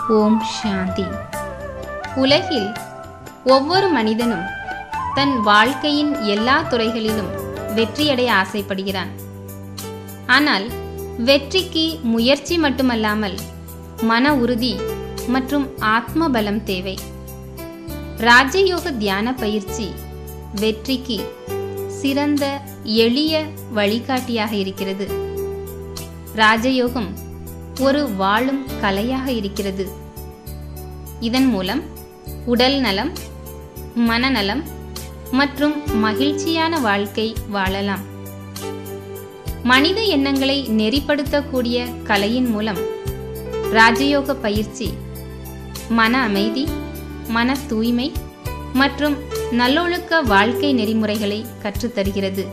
ஓம் சாந்தி உலகில் ஒவ்வொரு மனிதனும் தன் வாழ்க்கையின் எல்லா துறைகளிலும் வெற்றியடைய ஆசைப்படுகிறான் ஆனால் வெற்றிக்கு முயற்சி மட்டுமல்லாமல் மன உறுதி மற்றும் ஆத்ம பலம் தேவை ராஜயோக தியான பயிற்சி வெற்றிக்கு சிறந்த எளிய வழிகாட்டியாக இருக்கிறது ராஜயோகம் ஒரு வாழும் கலையாக இருக்கிறது இதன் மூலம் உடல் நலம் மனநலம் மற்றும் மகிழ்ச்சியான வாழ்க்கை வாழலாம் மனித எண்ணங்களை நெறிப்படுத்தக்கூடிய கலையின் மூலம் ராஜயோக பயிற்சி மன அமைதி மன தூய்மை மற்றும் நல்லொழுக்க வாழ்க்கை நெறிமுறைகளை கற்றுத்தருகிறது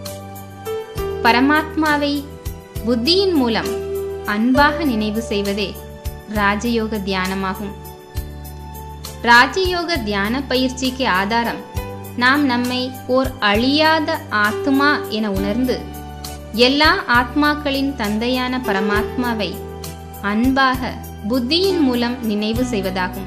பரமாத்மாவை புத்தியின் மூலம் அன்பாக நினைவு செய்வதே ராஜயோக தியானமாகும் ராஜயோக தியான பயிற்சிக்கு ஆதாரம் நாம் நம்மை ஓர் அழியாத ஆத்மா என உணர்ந்து எல்லா ஆத்மாக்களின் தந்தையான பரமாத்மாவை அன்பாக புத்தியின் மூலம் நினைவு செய்வதாகும்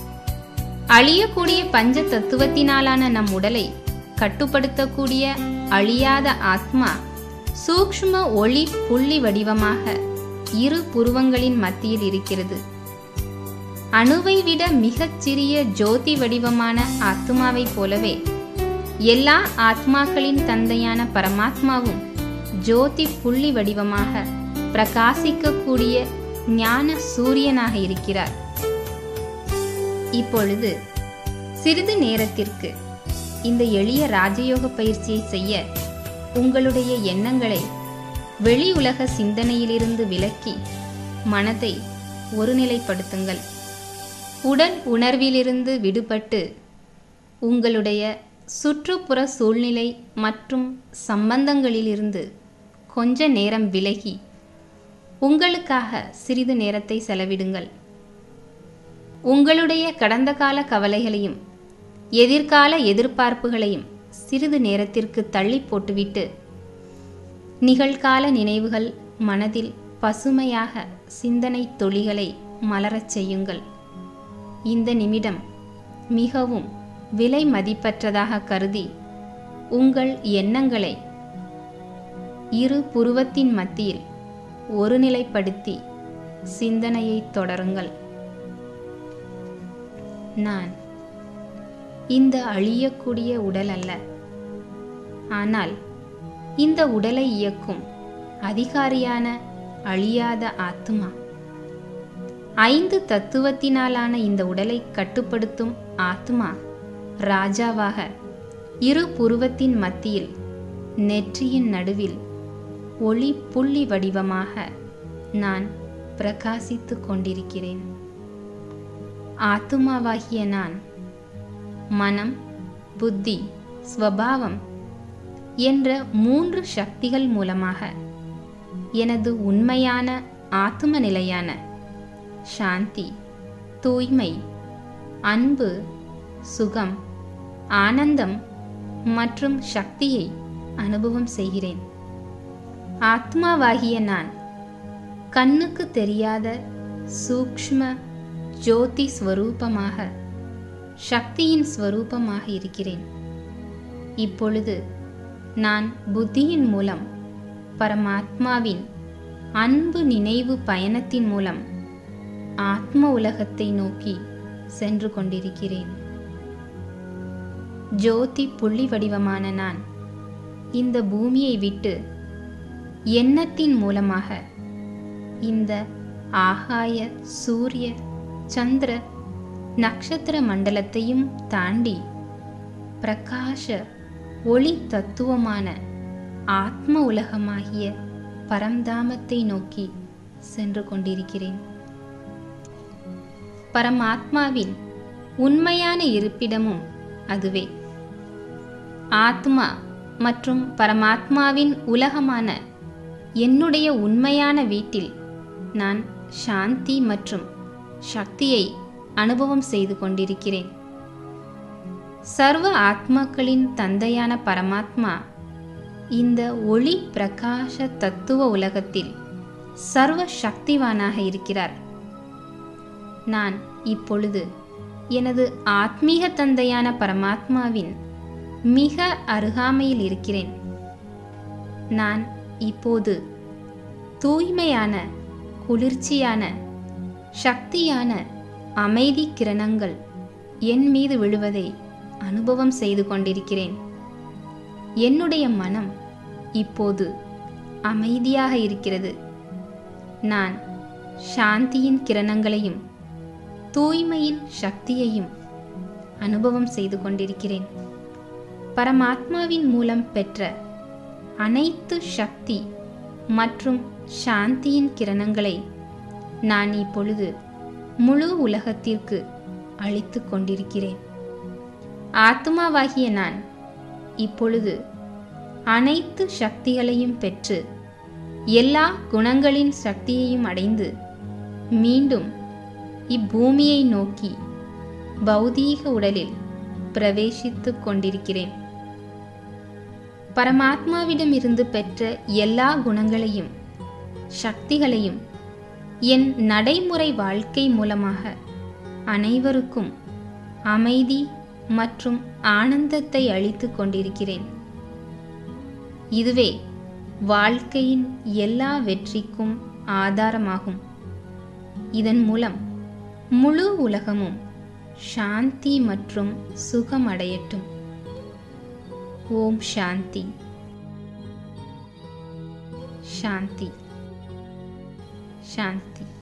அழியக்கூடிய பஞ்ச தத்துவத்தினாலான நம் உடலை கட்டுப்படுத்தக்கூடிய அழியாத ஆத்மா சூக்ஷ்ம ஒளி புள்ளி வடிவமாக இரு புருவங்களின் மத்தியில் இருக்கிறது அணுவை விட மிகச் சிறிய ஜோதி வடிவமான ஆத்மாவைப் போலவே எல்லா ஆத்மாக்களின் தந்தையான பரமாத்மாவும் ஜோதி புள்ளி வடிவமாக பிரகாசிக்கக்கூடிய ஞான சூரியனாக இருக்கிறார் இப்பொழுது சிறிது நேரத்திற்கு இந்த எளிய ராஜயோக பயிற்சியை செய்ய உங்களுடைய எண்ணங்களை வெளி உலக சிந்தனையிலிருந்து விலக்கி மனதை ஒருநிலைப்படுத்துங்கள் உடல் உணர்விலிருந்து விடுபட்டு உங்களுடைய சுற்றுப்புற சூழ்நிலை மற்றும் சம்பந்தங்களிலிருந்து கொஞ்ச நேரம் விலகி உங்களுக்காக சிறிது நேரத்தை செலவிடுங்கள் உங்களுடைய கடந்த கால கவலைகளையும் எதிர்கால எதிர்பார்ப்புகளையும் சிறிது நேரத்திற்கு தள்ளி போட்டுவிட்டு நிகழ்கால நினைவுகள் மனதில் பசுமையாக சிந்தனை தொழிகளை மலரச் செய்யுங்கள் இந்த நிமிடம் மிகவும் விலை மதிப்பற்றதாக கருதி உங்கள் எண்ணங்களை இரு புருவத்தின் மத்தியில் ஒருநிலைப்படுத்தி சிந்தனையை தொடருங்கள் நான் இந்த அழியக்கூடிய உடல் அல்ல ஆனால் இந்த உடலை இயக்கும் அதிகாரியான அழியாத ஆத்மா ஐந்து தத்துவத்தினாலான இந்த உடலை கட்டுப்படுத்தும் ஆத்மா ராஜாவாக இரு புருவத்தின் மத்தியில் நெற்றியின் நடுவில் ஒளி புள்ளி வடிவமாக நான் பிரகாசித்துக் கொண்டிருக்கிறேன் ஆத்துமாவாகிய நான் மனம் புத்தி ஸ்வபாவம் என்ற மூன்று சக்திகள் மூலமாக எனது உண்மையான ஆத்தும நிலையான சாந்தி தூய்மை அன்பு சுகம் ஆனந்தம் மற்றும் சக்தியை அனுபவம் செய்கிறேன் ஆத்மாவாகிய நான் கண்ணுக்கு தெரியாத சூக்ஷ்ம ஜோதி ஸ்வரூபமாக சக்தியின் ஸ்வரூபமாக இருக்கிறேன் இப்பொழுது நான் புத்தியின் மூலம் பரமாத்மாவின் அன்பு நினைவு பயணத்தின் மூலம் ஆத்ம உலகத்தை நோக்கி சென்று கொண்டிருக்கிறேன் ஜோதி புள்ளி வடிவமான நான் இந்த பூமியை விட்டு எண்ணத்தின் மூலமாக இந்த ஆகாய சூரிய சந்திர நட்சத்திர மண்டலத்தையும் தாண்டி பிரகாஷ ஒளி தத்துவமான ஆத்ம உலகமாகிய பரம்தாமத்தை நோக்கி சென்று கொண்டிருக்கிறேன் பரமாத்மாவின் உண்மையான இருப்பிடமும் அதுவே ஆத்மா மற்றும் பரமாத்மாவின் உலகமான என்னுடைய உண்மையான வீட்டில் நான் சாந்தி மற்றும் சக்தியை அனுபவம் செய்து கொண்டிருக்கிறேன் சர்வ ஆத்மாக்களின் தந்தையான பரமாத்மா இந்த ஒளி பிரகாச தத்துவ உலகத்தில் சர்வ சக்திவானாக இருக்கிறார் நான் இப்பொழுது எனது ஆத்மீக தந்தையான பரமாத்மாவின் மிக அருகாமையில் இருக்கிறேன் நான் இப்போது தூய்மையான குளிர்ச்சியான சக்தியான அமைதி கிரணங்கள் என் மீது விழுவதை அனுபவம் செய்து கொண்டிருக்கிறேன் என்னுடைய மனம் இப்போது அமைதியாக இருக்கிறது நான் சாந்தியின் கிரணங்களையும் தூய்மையின் சக்தியையும் அனுபவம் செய்து கொண்டிருக்கிறேன் பரமாத்மாவின் மூலம் பெற்ற அனைத்து சக்தி மற்றும் சாந்தியின் கிரணங்களை நான் இப்பொழுது முழு உலகத்திற்கு அளித்து கொண்டிருக்கிறேன் ஆத்மாவாகிய நான் இப்பொழுது அனைத்து சக்திகளையும் பெற்று எல்லா குணங்களின் சக்தியையும் அடைந்து மீண்டும் இப்பூமியை நோக்கி பௌதீக உடலில் பிரவேசித்துக் கொண்டிருக்கிறேன் பரமாத்மாவிடமிருந்து பெற்ற எல்லா குணங்களையும் சக்திகளையும் என் நடைமுறை வாழ்க்கை மூலமாக அனைவருக்கும் அமைதி மற்றும் ஆனந்தத்தை அளித்துக் கொண்டிருக்கிறேன் இதுவே வாழ்க்கையின் எல்லா வெற்றிக்கும் ஆதாரமாகும் இதன் மூலம் முழு உலகமும் சாந்தி மற்றும் சுகம் அடையட்டும் ஓம் சாந்தி சாந்தி சாந்தி